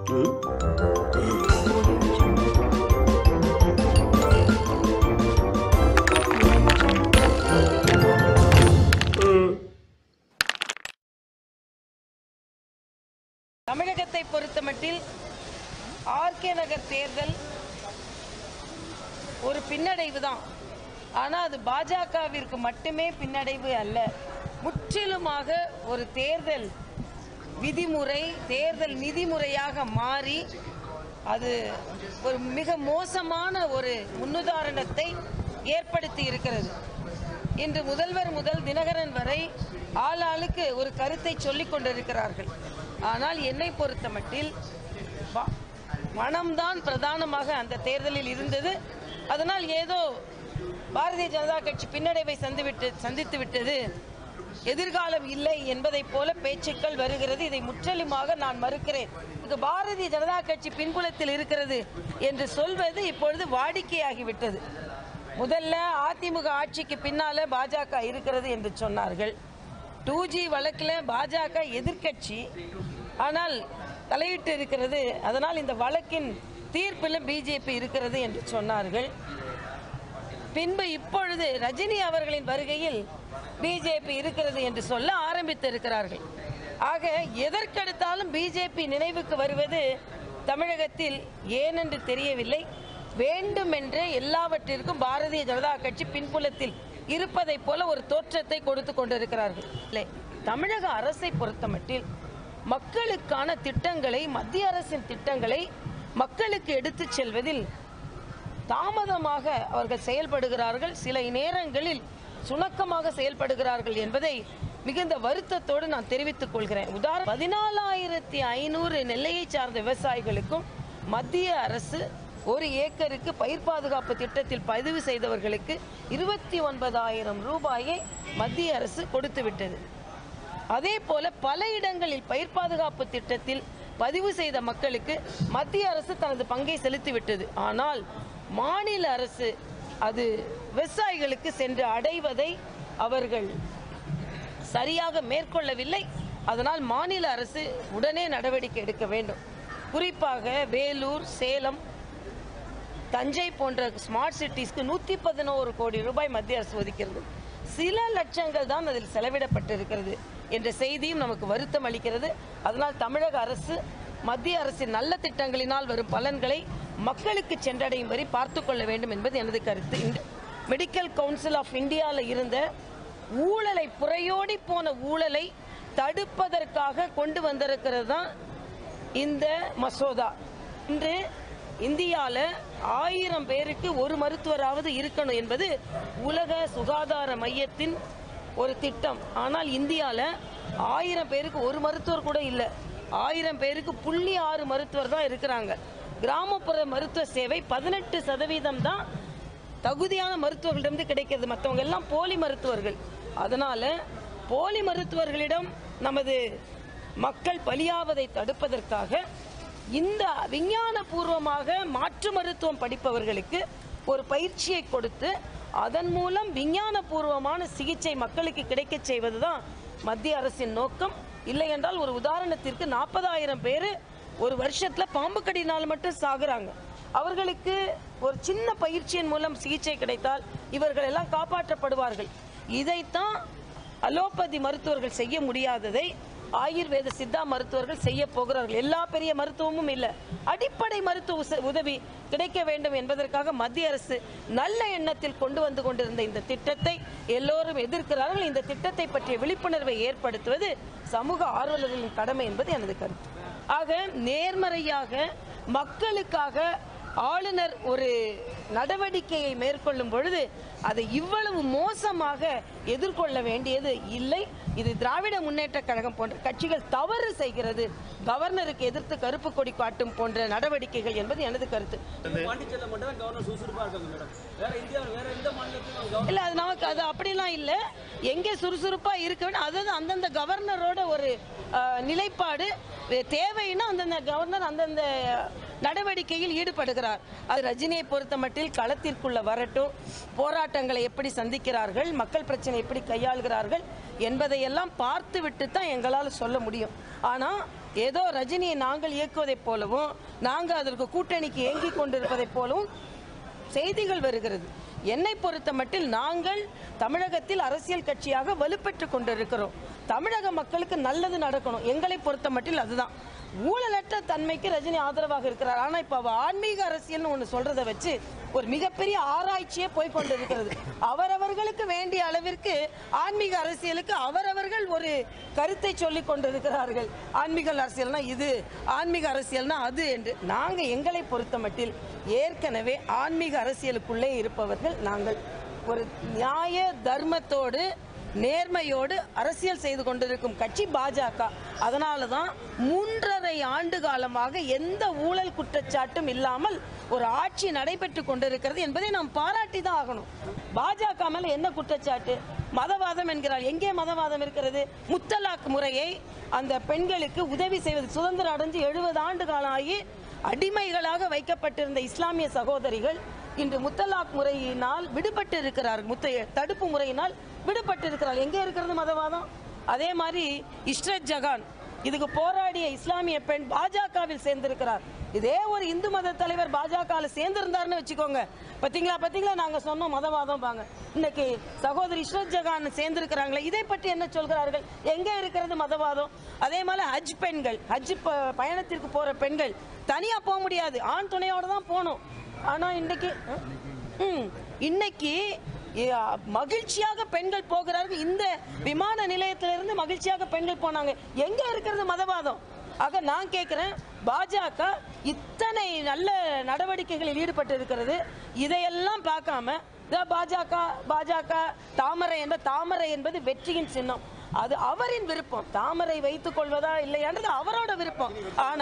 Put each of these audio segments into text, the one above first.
தமிழகத்தை பொறுத்தமட்டில் ஆர்கே நகர் தேர்தல் ஒரு பின்னடைவு தான் ஆனால் அது பாஜகவிற்கு மட்டுமே பின்னடைவு அல்ல முற்றிலுமாக ஒரு தேர்தல் விதிமுறை தேர்தல் நிதிமுறையாக மாறி அது ஒரு மிக மோசமான ஒரு முன்னுதாரணத்தை ஏற்படுத்தி இருக்கிறது இன்று முதல்வர் முதல் தினகரன் வரை ஆளாளுக்கு ஒரு கருத்தை சொல்லிக் கொண்டிருக்கிறார்கள் ஆனால் என்னை பொறுத்தமட்டில் பா- பணம்தான் பிரதானமாக அந்த தேர்தலில் இருந்தது அதனால் ஏதோ பாரதிய ஜனதா கட்சி பின்னடைவை சந்திவிட்டு சந்தித்து விட்டது எதிர்காலம் இல்லை என்பதைப் போல பேச்சுக்கள் வருகிறது இதை முற்றிலுமாக நான் மறுக்கிறேன் இது பாரதிய ஜனதா கட்சி பின்புலத்தில் இருக்கிறது என்று சொல்வது இப்பொழுது வாடிக்கையாகிவிட்டது முதல்ல அதிமுக ஆட்சிக்கு பின்னால பாஜக இருக்கிறது என்று சொன்னார்கள் டூ ஜி வழக்கில் பாஜக எதிர்க்கட்சி ஆனால் தலையிட்டு இருக்கிறது அதனால் இந்த வழக்கின் தீர்ப்பிலும் பிஜேபி இருக்கிறது என்று சொன்னார்கள் பின்பு இப்பொழுது ரஜினி அவர்களின் வருகையில் பிஜேபி இருக்கிறது என்று சொல்ல ஆரம்பித்து இருக்கிறார்கள் ஆக எதற்கெடுத்தாலும் பிஜேபி நினைவுக்கு வருவது தமிழகத்தில் ஏனென்று தெரியவில்லை வேண்டுமென்றே எல்லாவற்றிற்கும் பாரதிய ஜனதா கட்சி பின்புலத்தில் இருப்பதைப் போல ஒரு தோற்றத்தை கொடுத்து கொண்டிருக்கிறார்கள் இல்லை தமிழக அரசை பொறுத்தமட்டில் மக்களுக்கான திட்டங்களை மத்திய அரசின் திட்டங்களை மக்களுக்கு எடுத்துச் செல்வதில் தாமதமாக அவர்கள் செயல்படுகிறார்கள் சில நேரங்களில் சுணக்கமாக செயல்படுகிறார்கள் என்பதை மிகுந்த வருத்தத்தோடு நான் தெரிவித்துக் கொள்கிறேன் உதாரணம் பதினாலாயிரத்தி ஐநூறு நெல்லையை சார்ந்த விவசாயிகளுக்கும் மத்திய அரசு ஒரு ஏக்கருக்கு பயிர் பாதுகாப்பு திட்டத்தில் பதிவு செய்தவர்களுக்கு இருபத்தி ஒன்பதாயிரம் ரூபாயை மத்திய அரசு கொடுத்து விட்டது அதே போல பல இடங்களில் பயிர் பாதுகாப்பு திட்டத்தில் பதிவு செய்த மக்களுக்கு மத்திய அரசு தனது பங்கை செலுத்திவிட்டது ஆனால் மாநில அரசு அது விவசாயிகளுக்கு சென்று அடைவதை அவர்கள் சரியாக மேற்கொள்ளவில்லை அதனால் மாநில அரசு உடனே நடவடிக்கை எடுக்க வேண்டும் குறிப்பாக வேலூர் சேலம் தஞ்சை போன்ற ஸ்மார்ட் சிட்டிஸ்க்கு நூற்றி பதினோரு கோடி ரூபாய் மத்திய அரசு ஒதுக்கிறது சில லட்சங்கள் தான் அதில் செலவிடப்பட்டிருக்கிறது என்ற செய்தியும் நமக்கு வருத்தம் அளிக்கிறது அதனால் தமிழக அரசு மத்திய அரசின் நல்ல திட்டங்களினால் வரும் பலன்களை மக்களுக்கு சென்றடையும் வரை பார்த்து கொள்ள வேண்டும் என்பது எனது கருத்து இந்த மெடிக்கல் கவுன்சில் ஆஃப் இந்தியாவில் இருந்த ஊழலை புறையோடி போன ஊழலை தடுப்பதற்காக கொண்டு வந்திருக்கிறது தான் இந்த மசோதா இன்று இந்தியாவில் ஆயிரம் பேருக்கு ஒரு மருத்துவராவது இருக்கணும் என்பது உலக சுகாதார மையத்தின் ஒரு திட்டம் ஆனால் இந்தியாவில் ஆயிரம் பேருக்கு ஒரு மருத்துவர் கூட இல்லை ஆயிரம் பேருக்கு புள்ளி ஆறு மருத்துவர் தான் இருக்கிறாங்க கிராமப்புற மருத்துவ சேவை பதினெட்டு சதவீதம் தான் தகுதியான மருத்துவர்களிடமிருந்து கிடைக்கிறது மற்றவங்க எல்லாம் போலி மருத்துவர்கள் அதனால போலி மருத்துவர்களிடம் நமது மக்கள் பலியாவதை தடுப்பதற்காக இந்த விஞ்ஞான பூர்வமாக மாற்று மருத்துவம் படிப்பவர்களுக்கு ஒரு பயிற்சியை கொடுத்து அதன் மூலம் விஞ்ஞான பூர்வமான சிகிச்சை மக்களுக்கு கிடைக்கச் செய்வதுதான் மத்திய அரசின் நோக்கம் இல்லை என்றால் ஒரு உதாரணத்திற்கு நாற்பதாயிரம் பேர் ஒரு வருஷத்துல பாம்பு கடினால் மட்டும் சாகுறாங்க அவர்களுக்கு ஒரு சின்ன பயிற்சியின் மூலம் சிகிச்சை கிடைத்தால் இவர்கள் எல்லாம் காப்பாற்றப்படுவார்கள் இதைத்தான் அலோபதி மருத்துவர்கள் செய்ய முடியாததை ஆயுர்வேத சித்தா மருத்துவர்கள் செய்ய போகிறார்கள் எல்லா பெரிய மருத்துவமும் இல்லை அடிப்படை மருத்துவ உச- உதவி கிடைக்க வேண்டும் என்பதற்காக மத்திய அரசு நல்ல எண்ணத்தில் கொண்டு வந்து கொண்டிருந்த இந்த திட்டத்தை எல்லோரும் எதிர்க்கிறார்கள் இந்த திட்டத்தை பற்றிய விழிப்புணர்வை ஏற்படுத்துவது சமூக ஆர்வலர்களின் கடமை என்பது எனது கருத்து ஆக நேர்மறையாக மக்களுக்காக ஆளுநர் ஒரு நடவடிக்கையை மேற்கொள்ளும் பொழுது அதை இவ்வளவு மோசமாக எதிர்கொள்ள வேண்டியது இல்லை இது திராவிட முன்னேற்ற கழகம் போன்ற கட்சிகள் தவறு செய்கிறது கவர்னருக்கு எதிர்த்து கருப்பு கொடி காட்டும் போன்ற நடவடிக்கைகள் என்பது எனது கருத்து பாண்டிச்சேரியில மட்டும் தான் கவர்னர் சுறுசுறுப்பா இருக்காங்க மேடம் வேற இந்தியாவில் வேற எந்த மாநிலத்திலும் கவர்னர் இல்ல அது நமக்கு அது அப்படிலாம் இல்ல எங்கே சுறுசுறுப்பா இருக்க வேண்டும் அதாவது அந்தந்த கவர்னரோட ஒரு அஹ், நிலைப்பாடு வே- தேவைன்னா அந்தந்த கவர்னர் அந்தந்த நடவடிக்கையில் ஈடுபடுகிறார் அது ரஜினியை பொறுத்த மட்டில் களத்திற்குள்ள வரட்டும் போராட்டங்களை எப்படி சந்திக்கிறார்கள் மக்கள் பிரச்சனை எப்படி கையாளுகிறார்கள் என்பதையெல்லாம் பார்த்து விட்டு தான் எங்களால் சொல்ல முடியும் ஆனால் ஏதோ ரஜினியை நாங்கள் இயக்குவதைப் போலவும் நாங்கள் அதற்கு கூட்டணிக்கு ஏங்கிக் கொண்டிருப்பதைப் போலவும் செய்திகள் வருகிறது என்னை பொறுத்த மட்டில் நாங்கள் தமிழகத்தில் அரசியல் கட்சியாக வலுப்பெற்று கொண்டிருக்கிறோம் தமிழக மக்களுக்கு நல்லது நடக்கணும் எங்களை பொறுத்த மட்டில் அதுதான் ஊழலற்ற தன்மைக்கு ரஜினி ஆதரவாக இருக்கிறார் ஆனா இப்ப அவ ஆன்மீக அரசியல்னு ஒண்ணு சொல்றதை வச்சு ஒரு மிகப்பெரிய ஆராய்ச்சியே போய் கொண்டிருக்கிறது அவரவர்களுக்கு வேண்டிய அளவிற்கு ஆன்மீக அரசியலுக்கு அவரவர்கள் ஒரு கருத்தை சொல்லிக் கொண்டிருக்கிறார்கள் ஆன்மீக அரசியல்னா இது ஆன்மீக அரசியல்னா அது என்று நாங்க எங்களை பொறுத்த மட்டில் ஏற்கனவே ஆன்மீக அரசியலுக்குள்ளே இருப்பவர்கள் நாங்கள் ஒரு நியாய தர்மத்தோடு நேர்மையோடு அரசியல் செய்து கொண்டிருக்கும் கட்சி பாஜக அதனால தான் மூன்றரை ஆண்டு காலமாக எந்த ஊழல் குற்றச்சாட்டும் இல்லாமல் ஒரு ஆட்சி நடைபெற்று கொண்டிருக்கிறது என்பதை நாம் பாராட்டி தான் ஆகணும் பாஜக மேல என்ன குற்றச்சாட்டு மதவாதம் என்கிறார் எங்கே மதவாதம் இருக்கிறது முத்தலாக் முறையை அந்த பெண்களுக்கு உதவி செய்வது சுதந்திரம் அடைஞ்சு எழுபது ஆண்டு காலம் ஆகி அடிமைகளாக வைக்கப்பட்டிருந்த இஸ்லாமிய சகோதரிகள் இன்று முத்தலாக் முறையினால் விடுபட்டு இருக்கிறார்கள் முத்த தடுப்பு முறையினால் விடுபட்டு இருக்கிறார்கள் எங்கே இருக்கிறது மதவாதம் அதே மாதிரி இஷ்ரத் ஜகான் இதுக்கு போராடிய இஸ்லாமிய பெண் பாஜகவில் சேர்ந்திருக்கிறார் இதே ஒரு இந்து மத தலைவர் பாஜகவில் சேர்ந்திருந்தாருன்னு வச்சுக்கோங்க பாத்தீங்களா பாத்தீங்களா நாங்க சொன்னோம் மதவாதம் பாங்க இன்னைக்கு சகோதரி இஷ்ரத் ஜகான் சேர்ந்திருக்கிறாங்களே இதை பற்றி என்ன சொல்கிறார்கள் எங்க இருக்கிறது மதவாதம் அதே மாதிரி ஹஜ் பெண்கள் ஹஜ் ப- பயணத்திற்கு போற பெண்கள் தனியா போக முடியாது ஆண் துணையோட தான் போகணும் ஆனா இன்னைக்கு ம், இன்னைக்கு ஏ, மகிழ்ச்சியாக பெண்கள் போகிறார்கள் இந்த விமான நிலையத்திலிருந்து மகிழ்ச்சியாக பெண்கள் போனாங்க எங்க இருக்கிறது மதவாதம் ஆக நான் கேட்கிறேன் பாஜக இத்தனை நல்ல நடவடிக்கைகளில் ஈடுபட்டு இருக்கிறது இதையெல்லாம் பார்க்காம இதோ பாஜக பாஜக தாமரை என்ற தாமரை என்பது வெற்றியின் சின்னம் அது அவரின் விருப்பம் தாமரை வைத்துக் கொள்வதா இல்லையான்றது அவரோட விருப்பம் ஆனா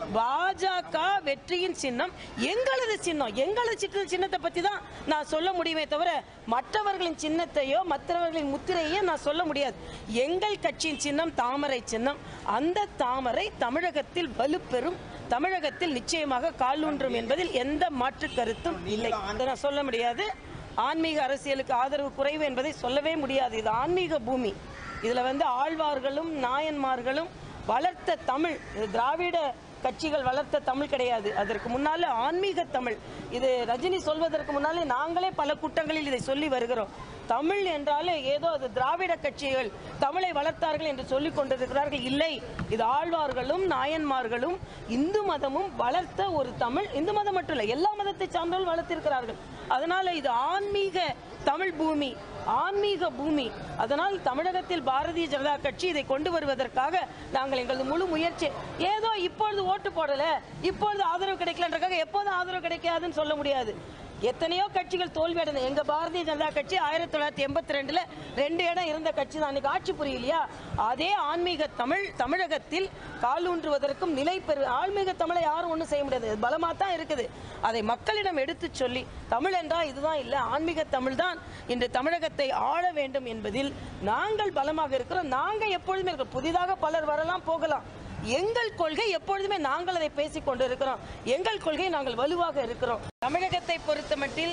பாஜக வெற்றியின் சின்னம் எங்களது சின்னம் எங்களது சின்ன சின்னத்தை பத்தி தான் நான் சொல்ல முடியுமே தவிர மற்றவர்களின் சின்னத்தையோ மற்றவர்களின் முத்திரையோ நான் சொல்ல முடியாது எங்கள் கட்சியின் சின்னம் தாமரை சின்னம் அந்த தாமரை தமிழகத்தில் வலுப்பெறும் தமிழகத்தில் நிச்சயமாக காலூன்றும் என்பதில் எந்த மாற்று கருத்தும் இல்லை அதை நான் சொல்ல முடியாது ஆன்மீக அரசியலுக்கு ஆதரவு குறைவு என்பதை சொல்லவே முடியாது இது ஆன்மீக பூமி இதுல வந்து ஆழ்வார்களும் நாயன்மார்களும் வளர்த்த தமிழ் இது திராவிட கட்சிகள் வளர்த்த தமிழ் கிடையாது அதற்கு முன்னால ஆன்மீக தமிழ் இது ரஜினி சொல்வதற்கு முன்னாலே நாங்களே பல கூட்டங்களில் இதை சொல்லி வருகிறோம் தமிழ் என்றாலே ஏதோ அது திராவிட கட்சிகள் தமிழை வளர்த்தார்கள் என்று சொல்லிக் கொண்டிருக்கிறார்கள் இல்லை இது ஆழ்வார்களும் நாயன்மார்களும் இந்து மதமும் வளர்த்த ஒரு தமிழ் இந்து மதம் மட்டும் இல்லை எல்லா மதத்தை சார்ந்தவர்கள் வளர்த்திருக்கிறார்கள் அதனால இது ஆன்மீக தமிழ் பூமி ஆன்மீக பூமி அதனால் தமிழகத்தில் பாரதிய ஜனதா கட்சி இதை கொண்டு வருவதற்காக நாங்கள் எங்களது முழு முயற்சி ஏதோ இப்பொழுது ஓட்டு போடல இப்பொழுது ஆதரவு கிடைக்கலன்றக்காக எப்போதும் ஆதரவு கிடைக்காதுன்னு சொல்ல முடியாது எத்தனையோ கட்சிகள் தோல்வி அடைந்த எங்க பாரதிய ஜனதா கட்சி ஆயிரத்தி தொள்ளாயிரத்தி எண்பத்தி ரெண்டுல ரெண்டு இடம் இருந்த கட்சி தான் அன்னைக்கு ஆட்சி புரியலையா அதே ஆன்மீக தமிழ் தமிழகத்தில் காலூன்றுவதற்கும் நிலை பெறு ஆன்மீக தமிழை யாரும் ஒன்றும் செய்ய முடியாது பலமா தான் இருக்குது அதை மக்களிடம் எடுத்து சொல்லி தமிழ் என்றால் இதுதான் இல்லை ஆன்மீக தமிழ் தான் இன்று தமிழகத்தை ஆள வேண்டும் என்பதில் நாங்கள் பலமாக இருக்கிறோம் நாங்க எப்பொழுதுமே இருக்கிறோம் புதிதாக பலர் வரலாம் போகலாம் எங்கள் கொள்கை எப்பொழுதுமே நாங்கள் அதை பேசிக் கொண்டிருக்கிறோம் எங்கள் கொள்கை நாங்கள் வலுவாக இருக்கிறோம் தமிழகத்தை பொறுத்தமட்டில்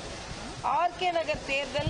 ஆர்கே நகர் தேர்தல்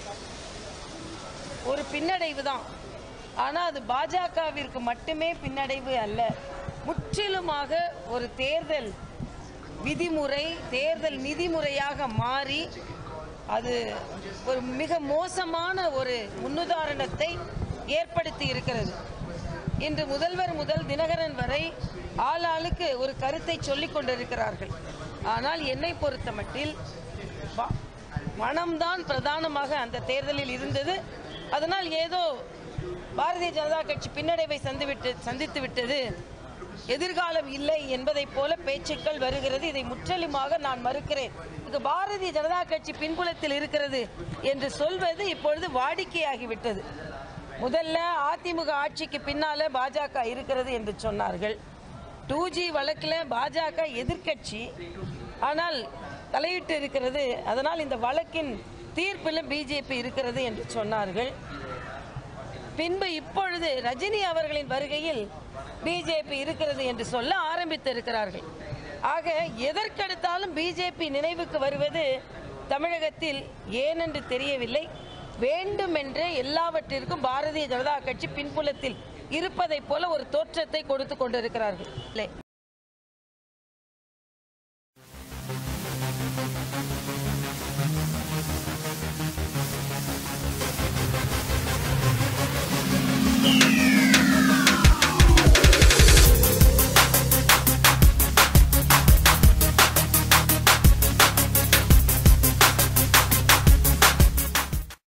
ஒரு பின்னடைவு தான் ஆனா அது பாஜகவிற்கு மட்டுமே பின்னடைவு அல்ல முற்றிலுமாக ஒரு தேர்தல் விதிமுறை தேர்தல் நிதிமுறையாக மாறி அது ஒரு மிக மோசமான ஒரு முன்னுதாரணத்தை ஏற்படுத்தி இருக்கிறது இன்று முதல்வர் முதல் தினகரன் வரை ஆளாளுக்கு ஒரு கருத்தை சொல்லிக் கொண்டிருக்கிறார்கள் ஆனால் என்னை பொறுத்தமட்டில் பா- மனம்தான் பிரதானமாக அந்த தேர்தலில் இருந்தது அதனால் ஏதோ பாரதிய ஜனதா கட்சி பின்னடைவை சந்திவிட்டு சந்தித்து விட்டது எதிர்காலம் இல்லை என்பதைப் போல பேச்சுக்கள் வருகிறது இதை முற்றிலுமாக நான் மறுக்கிறேன் இது பாரதிய ஜனதா கட்சி பின்புலத்தில் இருக்கிறது என்று சொல்வது இப்பொழுது வாடிக்கையாகிவிட்டது முதல்ல அதிமுக ஆட்சிக்கு பின்னால பாஜக இருக்கிறது என்று சொன்னார்கள் டூ ஜி வழக்கில் பாஜக எதிர்க்கட்சி ஆனால் தலையிட்டு இருக்கிறது அதனால் இந்த வழக்கின் தீர்ப்பில் பிஜேபி இருக்கிறது என்று சொன்னார்கள் பின்பு இப்பொழுது ரஜினி அவர்களின் வருகையில் பிஜேபி இருக்கிறது என்று சொல்ல ஆரம்பித்திருக்கிறார்கள் ஆக எதற்கெடுத்தாலும் பிஜேபி நினைவுக்கு வருவது தமிழகத்தில் ஏனென்று தெரியவில்லை வேண்டுமென்றே எல்லாவற்றிற்கும் பாரதிய ஜனதா கட்சி பின்புலத்தில் இருப்பதைப் போல ஒரு தோற்றத்தை கொடுத்து கொண்டிருக்கிறார்கள் இல்லை